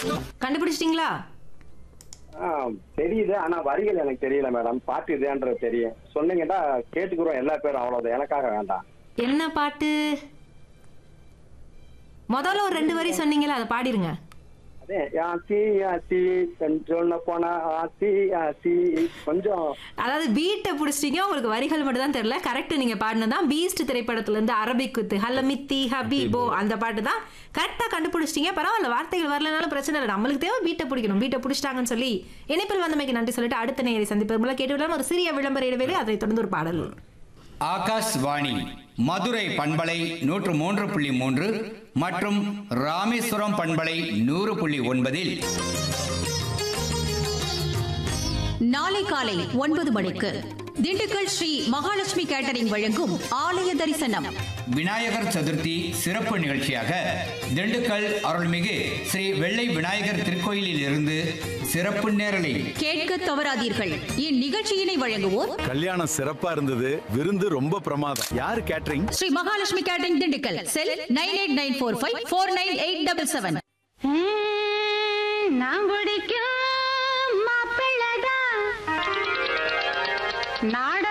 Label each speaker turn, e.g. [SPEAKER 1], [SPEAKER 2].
[SPEAKER 1] கண்டுபிடிச்சிட்டீங்களா
[SPEAKER 2] ஆ, தெரியுது ஆனா வரிகள் எனக்கு தெரியல மேடம் பாட்டு இதுன்றது தெரியும் சொன்னீங்கன்னா கேட்டுக்கிறோம் எல்லா பேரும் அவ்வளவுதான் எனக்காக வேண்டாம்
[SPEAKER 1] என்ன பாட்டு முதல்ல ஒரு ரெண்டு வரி சொன்னீங்களா அதை பாடிருங்க
[SPEAKER 2] அதே ஆச்சி ஆச்சி சொல்ல போனா ஆச்சி ஆச்சி கொஞ்சம்
[SPEAKER 1] அதாவது பீட்டை பிடிச்சிட்டீங்க உங்களுக்கு வரிகள் மட்டும் தான் தெரியல கரெக்ட் நீங்க பாடினதான் பீஸ்ட் திரைப்படத்துல இருந்து அரபிக் குத்து ஹலமித்தி ஹபீபோ அந்த பாட்டு தான் கரெக்டா கண்டுபிடிச்சிட்டீங்க பரவாயில்ல வார்த்தைகள் வரலனாலும் பிரச்சனை இல்லை நம்மளுக்கு தேவை பீட்டை பிடிக்கணும் பீட்டை பிடிச்சிட்டாங்கன்னு சொல்லி இணைப்பில் வந்தமைக்கு நன்றி சொல்லிட்டு அடுத்த நேரை சந்திப்பு கேட்டு விடலாம் ஒரு சிறிய விளம்பர இடைவேளை அதை தொடர்ந்து ஒரு பாடல்
[SPEAKER 3] ஆகாஷ்வாணி மதுரை பண்பலை நூற்று மூன்று புள்ளி மூன்று மற்றும் ராமேஸ்வரம் பண்பலை நூறு புள்ளி ஒன்பதில்
[SPEAKER 4] நாளை காலை ஒன்பது மணிக்கு திண்டுக்கல் ஸ்ரீ மகாலட்சுமி கேட்டரிங் வழங்கும் ஆலய தரிசனம்
[SPEAKER 3] விநாயகர் சதுர்த்தி சிறப்பு நிகழ்ச்சியாக திண்டுக்கல் அருள்மிகு ஸ்ரீ வெள்ளை விநாயகர் திருக்கோயிலில் இருந்து சிறப்பு நேரலை
[SPEAKER 4] கேட்க தவறாதீர்கள் இந்நிகழ்ச்சியினை வழங்குவோர்
[SPEAKER 5] கல்யாணம் சிறப்பா இருந்தது விருந்து ரொம்ப பிரமாதம் யாரு catering
[SPEAKER 4] Shri Mahalakshmi catering Dindigul cell nine eight nine four five four nine eight double seven
[SPEAKER 6] நான் குடிக்கும் மாப்பிள்ளதான் நாடு